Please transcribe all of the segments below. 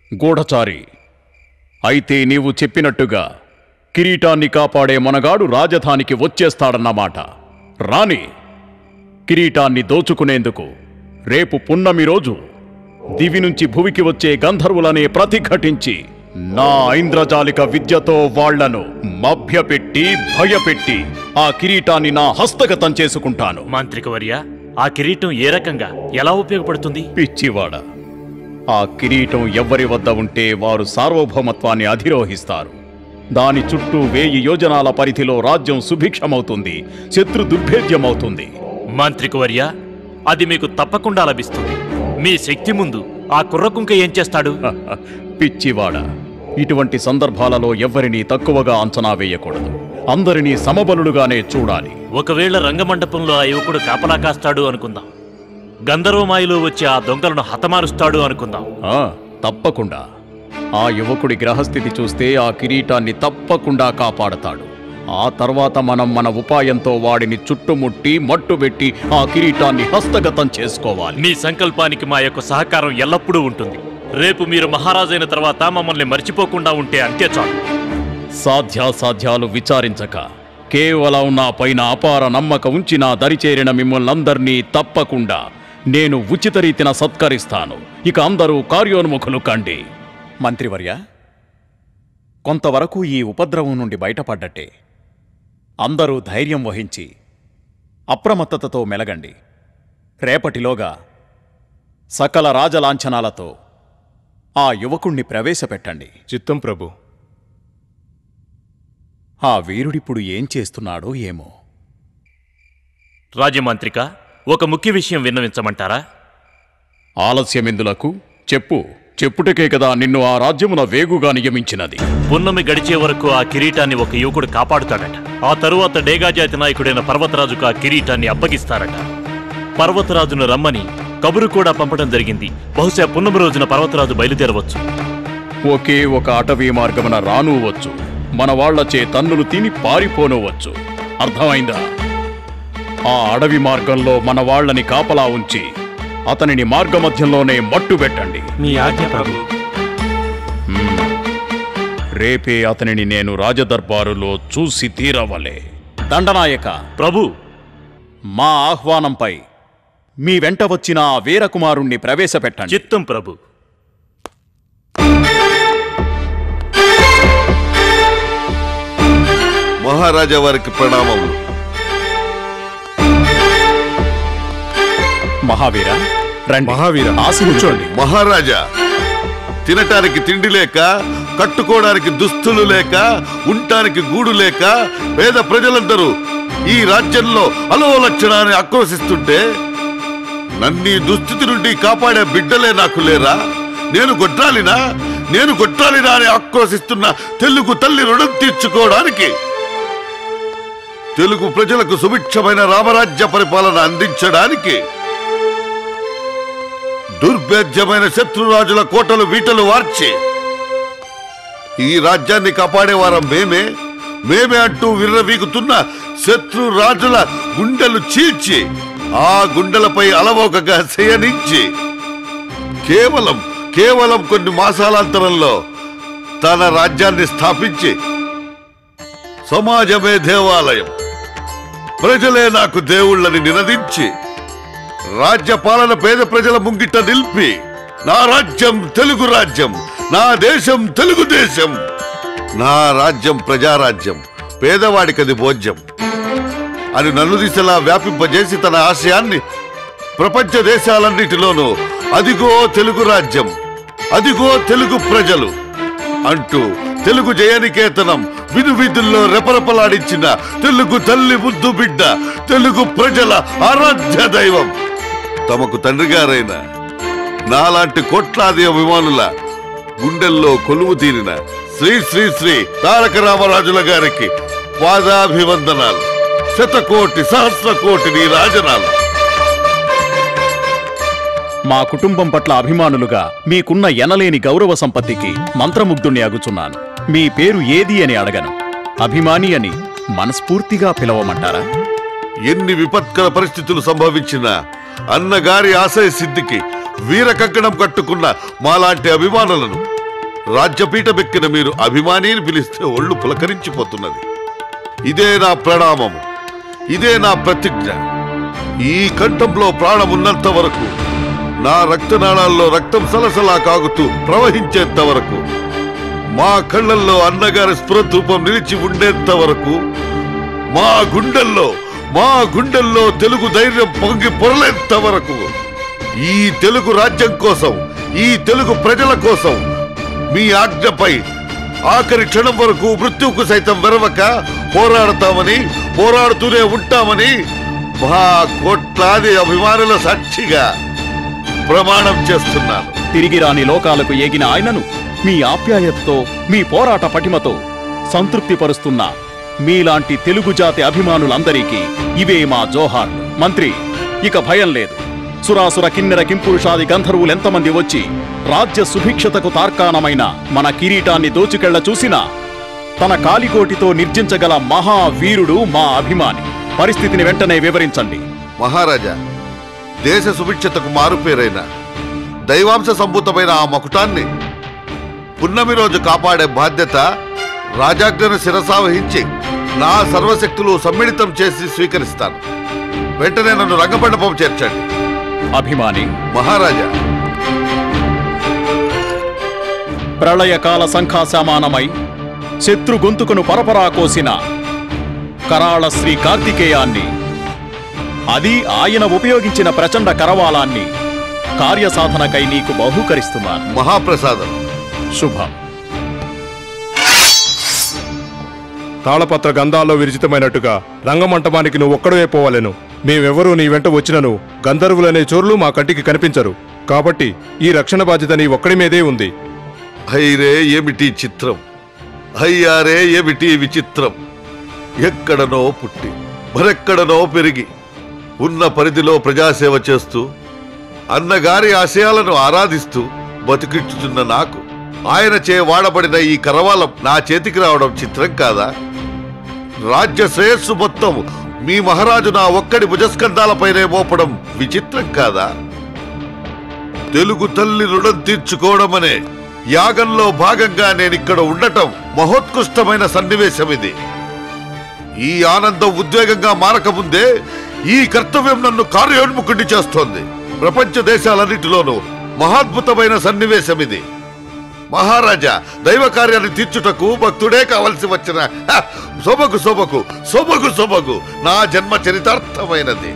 గూఢచారి అయితే నీవు చెప్పినట్టుగా కిరీటాన్ని కాపాడే మనగాడు రాజధానికి వచ్చేస్తాడన్నమాట రాని కిరీటాన్ని దోచుకునేందుకు రేపు పున్నమి రోజు దివి నుంచి భువికి వచ్చే గంధర్వులనే ప్రతిఘటించి నా ఐంద్రజాలిక విద్యతో వాళ్లను మభ్యపెట్టి భయపెట్టి ఆ కిరీటాన్ని నా హస్తగతం చేసుకుంటాను మాంత్రిక వర్య ఆ కిరీటం ఏ రకంగా ఎలా ఉపయోగపడుతుంది పిచ్చివాడ ఆ కిరీటం ఎవ్వరి వద్ద ఉంటే వారు సార్వభౌమత్వాన్ని అధిరోహిస్తారు దాని చుట్టూ వేయి యోజనాల పరిధిలో రాజ్యం సుభిక్షమవుతుంది శత్రు దుర్భేద్యమవుతుంది మాంత్రిక వర్య అది మీకు తప్పకుండా లభిస్తుంది మీ శక్తి ముందు ఆ కుర్రకుంక ఏం చేస్తాడు పిచ్చివాడ ఇటువంటి సందర్భాలలో ఎవ్వరినీ తక్కువగా అంచనా వేయకూడదు అందరినీ సమబలులుగానే చూడాలి ఒకవేళ రంగమండపంలో ఆ యువకుడు కాపలా కాస్తాడు అనుకుందాం గంధర్వమాయిలో వచ్చి ఆ దొంగలను హతమారుస్తాడు అనుకుందాం ఆ, తప్పకుండా ఆ యువకుడి గ్రహస్థితి చూస్తే ఆ కిరీటాన్ని తప్పకుండా కాపాడతాడు ఆ తర్వాత మనం మన ఉపాయంతో వాడిని చుట్టుముట్టి మట్టుబెట్టి ఆ కిరీటాన్ని హస్తగతం చేసుకోవాలి మీ సంకల్పానికి మా యొక్క సహకారం ఎల్లప్పుడూ ఉంటుంది రేపు మీరు మహారాజైన తర్వాత మమ్మల్ని మర్చిపోకుండా ఉంటే అంతే చాలు సాధ్యాసాధ్యాలు విచారించక కేవలం నా పైన అపార నమ్మక ఉంచి నా దరిచేరిన మిమ్మల్నందర్నీ తప్పకుండా నేను ఉచిత రీతిన సత్కరిస్తాను ఇక అందరూ కార్యోన్ముఖులు కండి మంత్రివర్య కొంతవరకు ఈ ఉపద్రవం నుండి బయటపడ్డట్టే అందరూ ధైర్యం వహించి అప్రమత్తతతో మెలగండి రేపటిలోగా సకల రాజలాంఛనాలతో ఆ యువకుణ్ణి ప్రవేశపెట్టండి చిత్తం ప్రభు ఆ వీరుడిప్పుడు ఏం చేస్తున్నాడో ఏమో రాజమాంత్రిక ఒక ముఖ్య విషయం విన్నవించమంటారా ఆలస్యమెందులకు చెప్పు చెప్పుటకే కదా నిన్ను ఆ రాజ్యమున వేగుగా నియమించినది పున్నమి గడిచే వరకు ఆ కిరీటాన్ని ఒక యువకుడు కాపాడుతాడట ఆ తరువాత డేగాజాతి నాయకుడైన పర్వతరాజుకు ఆ కిరీటాన్ని అప్పగిస్తారట పర్వతరాజును రమ్మని కబురు కూడా పంపడం జరిగింది బహుశా పున్నమి రోజున పర్వతరాజు బయలుదేరవచ్చు ఒకే ఒక అటవీ మార్గమున రానూవచ్చు మన వాళ్లచే తన్నులు తిని పారిపోనవచ్చు అర్థమైందా ఆ అడవి మార్గంలో మన వాళ్ళని కాపలా ఉంచి అతనిని మార్గమధ్యంలోనే మట్టు పెట్టండి మీ ఆజ్ఞ ప్రభు రేపే అతనిని నేను రాజదర్బారులో చూసి తీరవలే దండనాయక ప్రభు మా ఆహ్వానంపై మీ వెంట వచ్చిన ఆ వీరకుమారుణ్ణి ప్రవేశపెట్టండి చిత్తం ప్రభు మహారాజా వారికి ప్రణామములు మహావీర రండి మహావీర, ఆశీర్వచండి మహారాజా తినటానికి తిండి లేక కట్టుకోవడానికి దుస్తులు లేక ఉండటానికి గూడు లేక పేద ప్రజలందరూ ఈ రాజ్యంలో అలోలక్షణాన్ని ఆక్రోశిస్తుంటే నన్ను ఈ దుస్థితి నుండి కాపాడే బిడ్డలే నాకు లేరా నేను గొడ్రాలినా నేను గొడ్రాలినా అని ఆక్రోశిస్తున్న తెలుగు తల్లి రుణం తీర్చుకోవడానికి తెలుగు ప్రజలకు సుభిక్షమైన రామరాజ్య పరిపాలన అందించడానికి దుర్భేద్యమైన శత్రురాజుల కోటలు వీటలు వార్చి ఈ రాజ్యాన్ని కాపాడేవారం మేమే మేమే అంటూ విర్రవీగుతున్న శత్రు రాజుల గుండెలు చీల్చి ఆ గుండెలపై అలవోకగా శయనించి కేవలం కేవలం కొన్ని మాసాలాంతరంలో తన రాజ్యాన్ని స్థాపించి సమాజమే దేవాలయం ప్రజలే నాకు దేవుళ్ళని నినదించి రాజ్య పాలన పేద ప్రజల ముంగిట నిలిపి నా రాజ్యం తెలుగు రాజ్యం నా దేశం తెలుగు దేశం నా రాజ్యం ప్రజారాజ్యం పేదవాడికది భోజ్యం అని నన్ను దిశలా వ్యాపింపజేసి తన ఆశయాన్ని ప్రపంచ దేశాలన్నిటిలోనూ అదిగో తెలుగు రాజ్యం అదిగో తెలుగు ప్రజలు అంటూ తెలుగు జయనికేతనం వినువిధుల్లో రెపరెపలాడించిన తెలుగు తల్లి ముద్దు బిడ్డ తెలుగు ప్రజల ఆరాధ్య దైవం తమకు తండ్రి గారైన నాలాంటి కోట్లాది అభిమానుల గుండెల్లో కొలువు తీరిన శ్రీ శ్రీ శ్రీ తారక రామరాజుల గారికి పాదాభివందనాలు శతకోటి సహస్ర కోటి నీ రాజనాలు మా కుటుంబం పట్ల అభిమానులుగా మీకున్న ఎనలేని గౌరవ సంపత్తికి మంత్రముగ్ధుణ్ణి అగుచున్నాను మీ పేరు ఏది అని అడగను అభిమాని అని మనస్ఫూర్తిగా పిలవమంటారా ఎన్ని విపత్కర పరిస్థితులు సంభవించినా అన్నగారి ఆశయ సిద్ధికి వీర కంకణం కట్టుకున్న మాలాంటి అభిమానులను రాజ్యపీఠమెక్కిన మీరు అభిమాని అని పిలిస్తే ఒళ్ళు పులకరించిపోతున్నది ఇదే నా ప్రణామము ఇదే నా ప్రతిజ్ఞ ఈ కంఠంలో ప్రాణం ఉన్నంత వరకు నా రక్తనాళాల్లో రక్తం సలసలా కాగుతూ ప్రవహించేంత వరకు మా కళ్ళల్లో అన్నగారి స్ఫురద్రూపం నిలిచి ఉండేంత వరకు మా గుండెల్లో మా గుండెల్లో తెలుగు ధైర్యం పొంగి పొరలేంత వరకు ఈ తెలుగు రాజ్యం కోసం ఈ తెలుగు ప్రజల కోసం మీ ఆజ్ఞపై ఆఖరి క్షణం వరకు మృత్యువుకు సైతం వెరవక పోరాడతామని పోరాడుతూనే ఉంటామని మా కోట్లాది అభిమానుల సాక్షిగా ప్రమాణం చేస్తున్నాను తిరిగి రాని లోకాలకు ఏగిన ఆయనను మీ ఆప్యాయతతో మీ పోరాట పటిమతో సంతృప్తిపరుస్తున్న మీలాంటి తెలుగు జాతి అభిమానులందరికీ ఇవే మా జోహార్లు మంత్రి ఇక భయం లేదు సురాసుర కిన్నెర కింపురుషాది గంధర్వులెంతమంది వచ్చి రాజ్య సుభిక్షతకు తార్కాణమైన మన కిరీటాన్ని దోచుకెళ్ల చూసినా తన కాలికోటితో నిర్జించగల మహావీరుడు మా అభిమాని పరిస్థితిని వెంటనే వివరించండి మహారాజా దేశ సుభిక్షతకు మారుపేరైన దైవాంశ సంభూతమైన ఆ మకుటాన్ని పున్నమి రోజు కాపాడే బాధ్యత రాజాజ్ఞను శిరసావహించి నా సర్వశక్తులు సమ్మిళితం చేసి స్వీకరిస్తాను వెంటనే నన్ను రంగమండపం చేర్చండి అభిమాని మహారాజా ప్రళయకాల సంఖాసమానమై శత్రు గొంతుకును పరపరా కోసిన కరాళ శ్రీ కార్తికేయాన్ని అది ఆయన ఉపయోగించిన ప్రచండ కరవాలాన్ని కార్యసాధనకై నీకు బహూకరిస్తున్నాను మహాప్రసాదం శుభం తాళపత్ర గంధాల్లో విరచితమైనట్టుగా రంగమంటపానికి నువ్వు ఒక్కడవే పోవాలెను మేమెవరూ నీ వెంట వచ్చినను గంధర్వులనే చోర్లు మా కంటికి కనిపించరు కాబట్టి ఈ రక్షణ బాధ్యత నీ ఒక్కడి మీదే ఉంది హైరే ఏమిటి చిత్రం అయ్యారే ఏమిటి విచిత్రం ఎక్కడనో పుట్టి మరెక్కడనో పెరిగి ఉన్న పరిధిలో ప్రజాసేవ చేస్తూ అన్నగారి ఆశయాలను ఆరాధిస్తూ బతికించుతున్న నాకు ఆయన చే వాడబడిన ఈ కరవాలం నా చేతికి రావడం చిత్రం కాదా రాజ్య శ్రేయస్సు మొత్తం మీ మహారాజు నా ఒక్కడి భుజస్కంధాలపైనే మోపడం విచిత్రం కాదా తెలుగు తల్లి రుణం తీర్చుకోవడమనే యాగంలో భాగంగా నేనిక్కడ ఉండటం మహోత్కృష్టమైన సన్నివేశం ఇది ఈ ఆనందం ఉద్వేగంగా మారకముందే ఈ కర్తవ్యం నన్ను కార్యోన్ముఖుడిని చేస్తోంది ప్రపంచ దేశాలన్నిటిలోనూ మహాద్భుతమైన సన్నివేశం ఇది మహారాజా దైవ కార్యాన్ని తీర్చుటకు భక్తుడే కావలసి వచ్చిన హ, శోభకు శోభకు శోభకు శోభకు నా జన్మ చరితార్థమైనది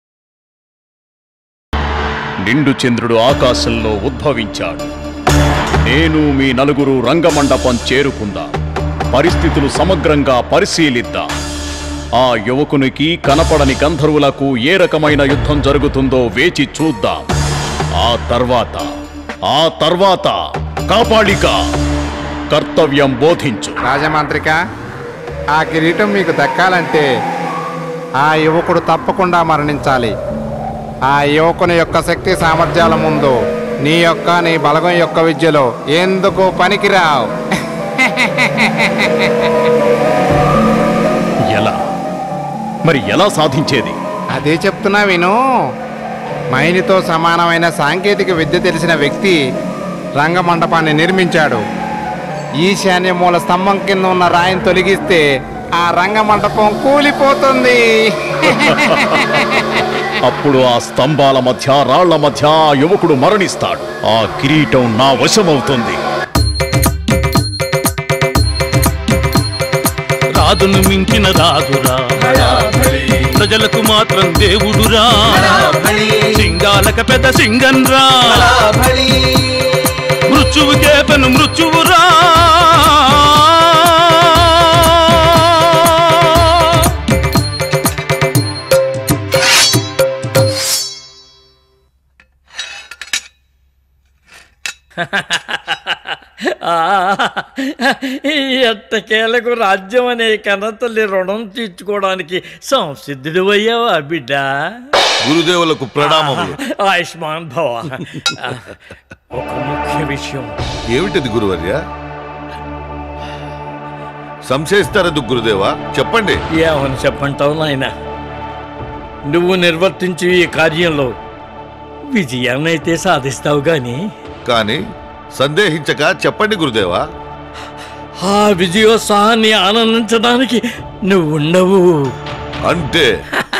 నిండు చంద్రుడు ఆకాశంలో ఉద్భవించాడు నేను మీ నలుగురు రంగమండపం చేరుకుందాం పరిస్థితులు సమగ్రంగా పరిశీలిద్దాం ఆ యువకునికి కనపడని గంధర్వులకు ఏ రకమైన యుద్ధం జరుగుతుందో వేచి చూద్దాం ఆ తర్వాత ఆ తర్వాత కాపాళిక కర్తవ్యం బోధించు రాజమాంత్రిక ఆ కిరీటం మీకు దక్కాలంటే ఆ యువకుడు తప్పకుండా మరణించాలి ఆ యువకుని యొక్క శక్తి సామర్థ్యాల ముందు నీ యొక్క నీ బలగం యొక్క విద్యలో ఎందుకు పనికిరావు ఎలా మరి ఎలా సాధించేది అదే చెప్తున్నా విను మైనితో సమానమైన సాంకేతిక విద్య తెలిసిన వ్యక్తి రంగమండపాన్ని నిర్మించాడు ఈశాన్య మూల స్తంభం కింద ఉన్న రాయిని తొలగిస్తే ఆ రంగమండపం కూలిపోతుంది అప్పుడు ఆ స్తంభాల మధ్య రాళ్ల మధ్య ఆ యువకుడు మరణిస్తాడు ఆ కిరీటం నా వశమవుతుంది రాజును మించిన రాజురా ప్రజలకు మాత్రం దేవుడురా సింగాలక పెద్ద సింగన్రా మృత్యువుకే పెను మృత్యువురా ఆ, ఈ ఎట్టకేలకు రాజ్యం అనే కన్నతల్లి రుణం తీర్చుకోవడానికి సంసిద్ధుడు అయ్యావా బిడ్డ గురుదేవులకు ప్రణామములు ఆయుష్మాన్ భవ ఆ, ఒక ముఖ్య విషయం ఏమిటిది గురువర్య సంశయిస్తారెందుకు గురుదేవా చెప్పండి ఏమని చెప్పంటావు నాయన నువ్వు నిర్వర్తించు ఈ కార్యంలో విజయాన్నైతే సాధిస్తావు గాని కానీ సందేహించక చెప్పండి గురుదేవా ఆ విజయోత్సాహాన్ని ఆనందించడానికి నువ్వు ఉండవు అంటే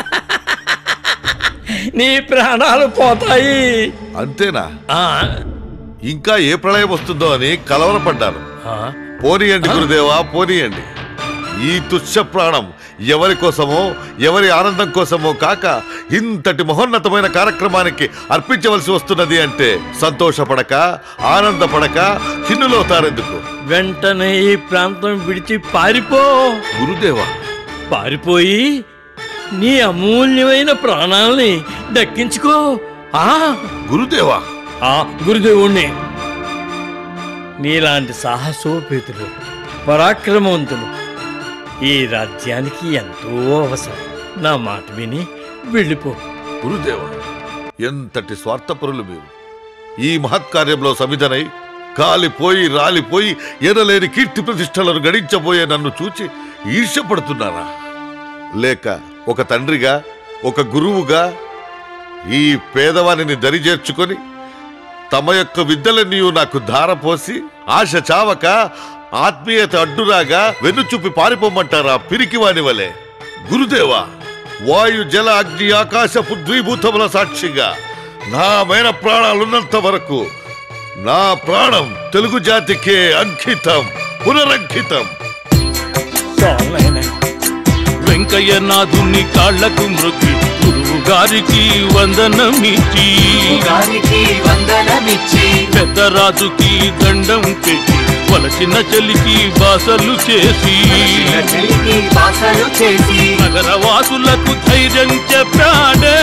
నీ ప్రాణాలు పోతాయి అంతేనా ఆ, ఇంకా ఏ ప్రళయం వస్తుందో అని కలవరపడ్డాను ఆ, పోనీయండి గురుదేవా పోనీయండి ఈ తుచ్చ ప్రాణం ఎవరి కోసమో ఎవరి ఆనందం కోసమో కాక ఇంతటి మహోన్నతమైన కార్యక్రమానికి అర్పించవలసి వస్తున్నది అంటే సంతోషపడక ఆనందపడక చిన్నులవుతారెందుకు వెంటనే ఈ ప్రాంతం విడిచి పారిపో గురుదేవా పారిపోయి నీ అమూల్యమైన ప్రాణాల్ని దక్కించుకో ఆ గురుదేవా ఆ గురుదేవుణ్ణి నీలాంటి సాహసోపేతులు పరాక్రమవంతులు ఈ రాజ్యానికి ఎంతో అవసరం నా మాట విని వెళ్ళిపో గురుదేవా ఎంతటి స్వార్థపరులు మీరు ఈ మహత్కార్యంలో సమిధనై కాలిపోయి రాలిపోయి ఎనలేని కీర్తి ప్రతిష్టలను గడించబోయే నన్ను చూచి ఈర్ష్యపడుతున్నారా లేక ఒక తండ్రిగా ఒక గురువుగా ఈ పేదవానిని దరిచేర్చుకొని తమ యొక్క విద్యలన్నీ నాకు ధారపోసి ఆశ చావక ఆత్మీయత అడ్డురాగా వెన్నుచూపి పారిపోమంటారా పిరికివాని వలె గురుదేవా వాయు జల అగ్ని ఆకాశ పృథ్వీభూతముల సాక్షిగా నా మైన ప్రాణాలున్నంత వరకు నా ప్రాణం తెలుగు జాతికే అంకితం పునరంకితం చాలైనా వెంకయ్య నాథుని కాళ్లకు మృతి గురువు గారికి వందనమిచ్చి గారికి వందనమిచ్చి పెద్దరాజుకి దండం పెట్టి వలసిన చలికి బాసలు చేసి చెలికి బాసలు చేసి నగరవాసులకు ధైర్యం చెప్పాడే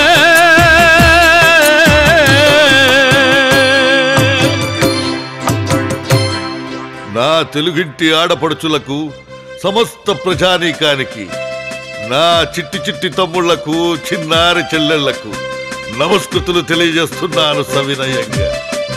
నా తెలుగింటి ఆడపడుచులకు సమస్త ప్రజానీకానికి నా చిట్టి చిట్టి తమ్ముళ్లకు చిన్నారి చెల్లెళ్లకు నమస్కృతులు తెలియజేస్తున్నాను సవినయంగా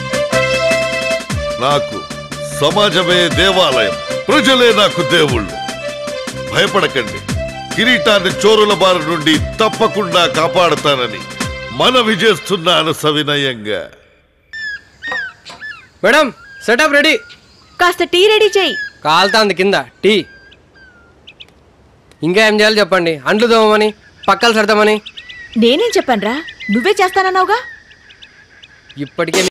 నాకు సమాజమే దేవాలయం ప్రజలే నాకు దేవుళ్ళు భయపడకండి కిరీటాన్ని చోరుల బారి నుండి తప్పకుండా కాపాడుతానని మనవి చేస్తున్నాను సవినయంగా మేడం సెటప్ రెడీ కాస్త టీ రెడీ చేయి కాలుతాంది కింద టీ ఇంకా ఏం చేయాలి చెప్పండి అంట్లు తోమని పక్కలు సర్దామని నేనేం చెప్పానురా నువ్వే చేస్తానన్నావుగా ఇప్పటికే